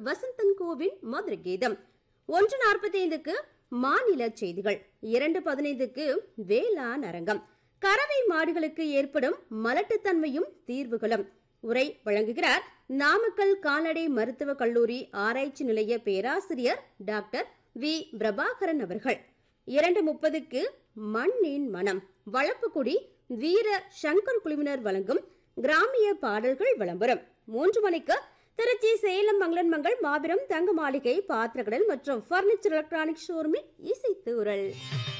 Vasanthan CoWIN Madurai கீதம் ஒன்று நாற்பத்தி ஐந்துக்கு மாநில செய்திகள் இரண்டு பதினைந்துக்கு வேளாண் அரங்கம் கறவை மாடுகளுக்கு ஏற்படும் மலட்டுத்தன்மையும் தீர்வுகளும் உரை வழங்குகிறார் நாமக்கல் கால்நடை மருத்துவக் கல்லூரி ஆராய்ச்சி நிலைய பேராசிரியர் டாக்டர் வி பிரபாகரன் அவர்கள் இரண்டு முப்பதுக்கு மண்ணின் மனம் வளப்புக்குடி வீர சங்கர் குழுவினர் வழங்கும் கிராமிய பாடல்கள் விளம்பரம் மூன்று மணிக்கு திருச்சி சேலம் மங்களன் மங்கள் மாபெரும் தங்க மாளிகை பாத்திரக்கடல் மற்றும் பர்னிச்சர் எலக்ட்ரானிக் ஷோரூமில் இசைத்தூரல்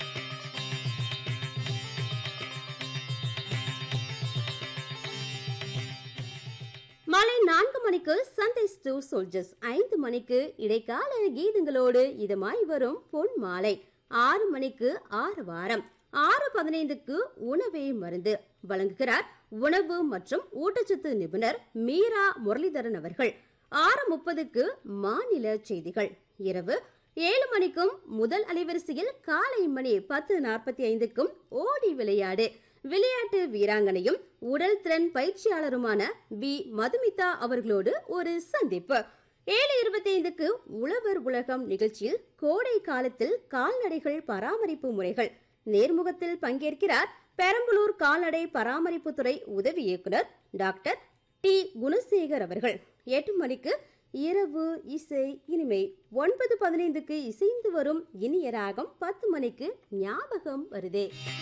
மாலை நான்கு மணிக்கு சண்டே ஸ்டூ சோல்ஜர்ஸ் ஐந்து மணிக்கு இடைக்கால கீதங்களோடு இதமாய் வரும் பொன் மாலை ஆறு மணிக்கு ஆறு வாரம் ஆறு பதினைந்துக்கு உணவே மருந்து வழங்குகிறார் உணவு மற்றும் ஊட்டச்சத்து நிபுணர் மீரா முரளிதரன் அவர்கள் ஆறு முப்பதுக்கு மாநில செய்திகள் இரவு ஏழு மணிக்கும் முதல் அலைவரிசையில் காலை மணி பத்து நாற்பத்தி ஐந்துக்கும் ஓடி விளையாடு விளையாட்டு வீராங்கனையும் உடல் திறன் பயிற்சியாளருமான பி மதுமிதா அவர்களோடு ஒரு சந்திப்பு ஏழு இருபத்தி ஐந்துக்கு உழவர் உலகம் நிகழ்ச்சியில் கோடை காலத்தில் கால்நடைகள் பராமரிப்பு முறைகள் நேர்முகத்தில் பங்கேற்கிறார் பெரம்பலூர் கால்நடை பராமரிப்புத்துறை உதவி இயக்குனர் டாக்டர் டி குணசேகர் அவர்கள் எட்டு மணிக்கு இரவு இசை இனிமை ஒன்பது பதினைந்துக்கு இசைந்து வரும் இனிய ராகம் பத்து மணிக்கு ஞாபகம் வருதே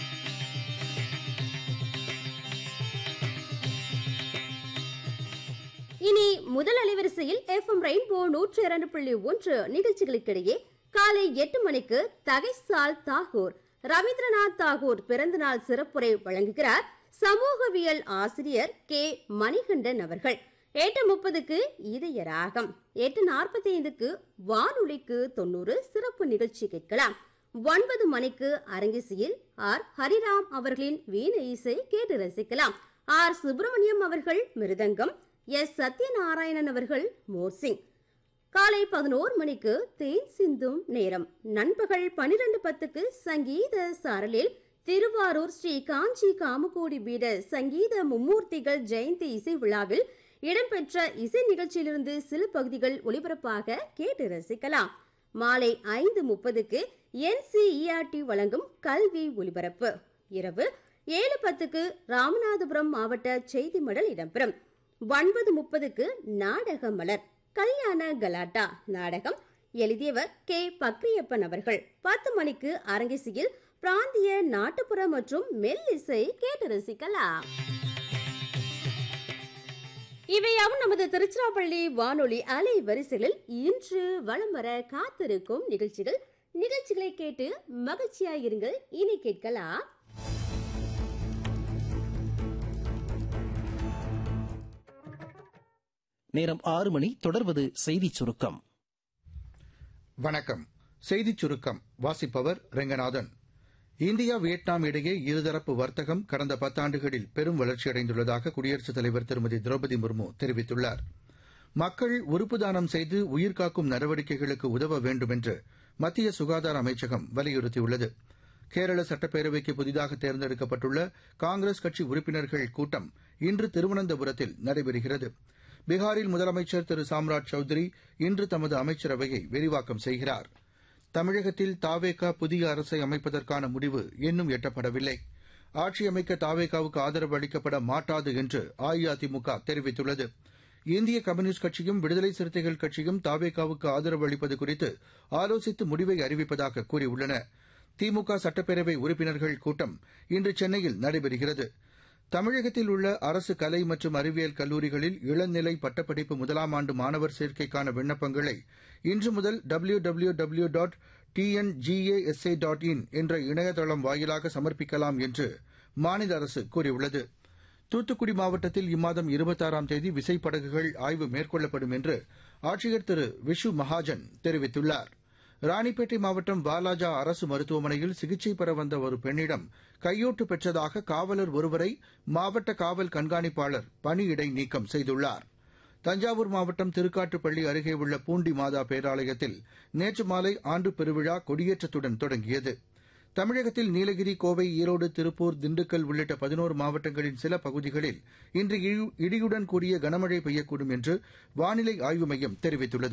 இனி முதல் அலைவரிசையில் எஃப்எம் ரெயின்போ நூற்றி இரண்டு புள்ளி ஒன்று நிகழ்ச்சிகளுக்கிடையே காலை எட்டு மணிக்கு தகைசால் தாகூர் ரவீந்திரநாத் தாகூர் பிறந்தநாள் சிறப்புரை வழங்குகிறார் சமூகவியல் ஆசிரியர் கே மணிகண்டன் அவர்கள் எட்டு முப்பதுக்கு இதய ராகம் எட்டு நாற்பத்தி ஐந்துக்கு வானொலிக்கு தொண்ணூறு சிறப்பு நிகழ்ச்சி கேட்கலாம் ஒன்பது மணிக்கு அரங்கிசையில் ஆர் ஹரிராம் அவர்களின் வீண இசை கேட்டு ரசிக்கலாம் ஆர் சுப்பிரமணியம் அவர்கள் மிருதங்கம் எஸ் சத்யநாராயணன் அவர்கள் மோர்சிங் காலை பதினோரு மணிக்கு தேன் சிந்தும் நேரம் நண்பகல் பனிரெண்டு பத்துக்கு சங்கீத சாரலில் திருவாரூர் ஸ்ரீ காஞ்சி காமகோடி பீட சங்கீத மும்மூர்த்திகள் ஜெயந்தி இசை விழாவில் இடம்பெற்ற இசை நிகழ்ச்சியிலிருந்து சில பகுதிகள் ஒளிபரப்பாக கேட்டு ரசிக்கலாம் மாலை ஐந்து முப்பதுக்கு என்சிஇஆர்டி வழங்கும் கல்வி ஒலிபரப்பு இரவு ஏழு பத்துக்கு ராமநாதபுரம் மாவட்ட செய்தி மடல் இடம்பெறும் ஒன்பது முப்பதுக்கு நாடக மலர் கல்யாண கலாட்டா நாடகம் எழுதியவர் கே பக்ரியப்பன் அவர்கள் பத்து மணிக்கு அரங்கிசையில் பிராந்திய நாட்டுப்புற மற்றும் மெல்லிசை கேட்டு ரசிக்கலாம் இவையாவும் நமது திருச்சிராப்பள்ளி வானொலி அலை வரிசைகளில் இன்று வலம் வர காத்திருக்கும் நிகழ்ச்சிகள் நிகழ்ச்சிகளை கேட்டு மகிழ்ச்சியாயிருங்கள் இனி கேட்கலாம் நேரம் ஆறு மணி தொடர்வது செய்திச் சுருக்கம் வணக்கம் செய்திச் சுருக்கம் வாசிப்பவர் ரெங்கநாதன் இந்தியா வியட்நாம் இடையே இருதரப்பு வர்த்தகம் கடந்த பத்தாண்டுகளில் பெரும் வளர்ச்சியடைந்துள்ளதாக குடியரசுத் தலைவர் திருமதி திரௌபதி முர்மு தெரிவித்துள்ளார் மக்கள் உறுப்பு தானம் செய்து உயிர்காக்கும் நடவடிக்கைகளுக்கு உதவ வேண்டும் என்று மத்திய சுகாதார அமைச்சகம் வலியுறுத்தியுள்ளது கேரள சட்டப்பேரவைக்கு புதிதாக தேர்ந்தெடுக்கப்பட்டுள்ள காங்கிரஸ் கட்சி உறுப்பினர்கள் கூட்டம் இன்று திருவனந்தபுரத்தில் நடைபெறுகிறது பீகாரில் முதலமைச்சர் திரு சாம்ராஜ் சௌத்ரி இன்று தமது அமைச்சரவையை விரிவாக்கம் செய்கிறார் தமிழகத்தில் தாவேகா புதிய அரசை அமைப்பதற்கான முடிவு இன்னும் எட்டப்படவில்லை ஆட்சி அமைக்க தாவேகாவுக்கு ஆதரவு அளிக்கப்பட மாட்டாது என்று அஇஅதிமுக தெரிவித்துள்ளது இந்திய கம்யூனிஸ்ட் கட்சியும் விடுதலை சிறுத்தைகள் கட்சியும் தாவேகாவுக்கு ஆதரவு அளிப்பது குறித்து ஆலோசித்து முடிவை அறிவிப்பதாக கூறியுள்ளன திமுக சட்டப்பேரவை உறுப்பினர்கள் கூட்டம் இன்று சென்னையில் நடைபெறுகிறது தமிழகத்தில் உள்ள அரசு கலை மற்றும் அறிவியல் கல்லூரிகளில் இளநிலை பட்டப்படிப்பு முதலாம் ஆண்டு மாணவர் சேர்க்கைக்கான விண்ணப்பங்களை இன்று முதல் W W W dot TNGASA dot in என்ற இணையதளம் வாயிலாக சமர்ப்பிக்கலாம் என்று மாநில அரசு கூறியுள்ளது தூத்துக்குடி மாவட்டத்தில் இம்மாதம் இருபத்தாறாம் தேதி விசைப்படகுகள் ஆய்வு மேற்கொள்ளப்படும் என்று ஆட்சியர் திரு விஷு மகாஜன் தெரிவித்துள்ளார் ராணிப்பேட்டை மாவட்டம் வாலாஜா அரசு மருத்துவமனையில் சிகிச்சை பெற வந்த ஒரு பெண்ணிடம் கையூட்டு பெற்றதாக காவலர் ஒருவரை மாவட்ட காவல் கண்காணிப்பாளர் பணியிடை நீக்கம் செய்துள்ளார் தஞ்சாவூர் மாவட்டம் திருக்காட்டுப்பள்ளி அருகே உள்ள பூண்டி மாதா பேராலயத்தில் நேற்று மாலை ஆண்டு பெருவிழா கொடியேற்றத்துடன் தொடங்கியது தமிழகத்தில் நீலகிரி கோவை ஈரோடு திருப்பூர் திண்டுக்கல் உள்ளிட்ட பதினோரு மாவட்டங்களின் சில பகுதிகளில் இன்று இடியுடன் கூடிய கனமழை பெய்யக்கூடும் என்று வானிலை ஆய்வு மையம் தெரிவித்துள்ளது